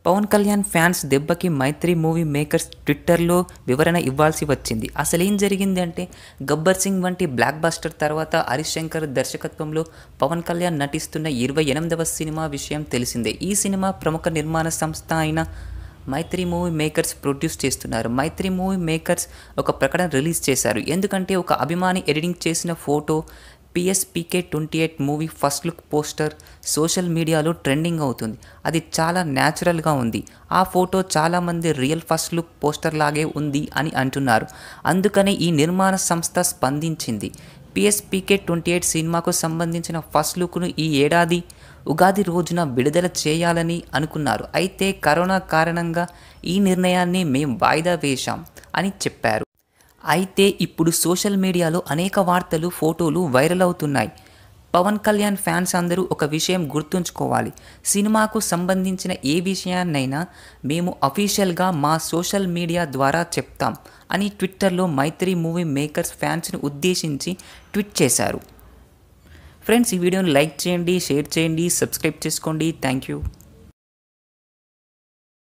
Pawan Kalyan fans దెబ్బకి మైత్రి movie makers ట్విట్టర్లో వివరణ ఇవ్వాల్సి వచ్చింది అసలేం జరిగింది అంటే గబ్బర్ సింగ్ వంటి బ్లాక్ బస్టర్ తర్వాత హరీష్ శంకర్ దర్శకత్వంలో పవన్ కళ్యాణ్ నటిస్తున్న ఇరవై ఎనిమిదవ సినిమా విషయం తెలిసిందే ఈ సినిమా ప్రముఖ నిర్మాణ సంస్థ అయిన మైత్రి మూవీ మేకర్స్ ప్రొడ్యూస్ చేస్తున్నారు మైత్రి మూవీ మేకర్స్ ఒక ప్రకటన రిలీజ్ చేశారు ఎందుకంటే ఒక అభిమాని ఎడిటింగ్ చేసిన photo PSPK twenty eight movie first look poster social మీడియాలో ట్రెండింగ్ అవుతుంది అది చాలా న్యాచురల్గా ఉంది ఆ ఫోటో చాలామంది రియల్ ఫస్ట్ లుక్ పోస్టర్ లాగే ఉంది అని అంటున్నారు అందుకనే ఈ నిర్మాణ సంస్థ స్పందించింది పిఎస్పీకే ట్వంటీ ఎయిట్ సినిమాకు సంబంధించిన ఫస్ట్ లుక్ను ఈ ఏడాది ఉగాది రోజున విడుదల చేయాలని అనుకున్నారు అయితే కరోనా కారణంగా ఈ నిర్ణయాన్ని మేం వాయిదా వేశాం అని చెప్పారు అయితే ఇప్పుడు సోషల్ మీడియాలో అనేక వార్తలు ఫోటోలు వైరల్ అవుతున్నాయి పవన్ కళ్యాణ్ ఫ్యాన్స్ అందరూ ఒక విషయం గుర్తుంచుకోవాలి సినిమాకు సంబంధించిన ఏ విషయాన్నైనా మేము అఫీషియల్గా మా సోషల్ మీడియా ద్వారా చెప్తాం అని ట్విట్టర్లో మైత్రి మూవీ మేకర్స్ ఫ్యాన్స్ని ఉద్దేశించి ట్వీట్ చేశారు ఫ్రెండ్స్ ఈ వీడియోని లైక్ చేయండి షేర్ చేయండి సబ్స్క్రైబ్ చేసుకోండి థ్యాంక్ యూ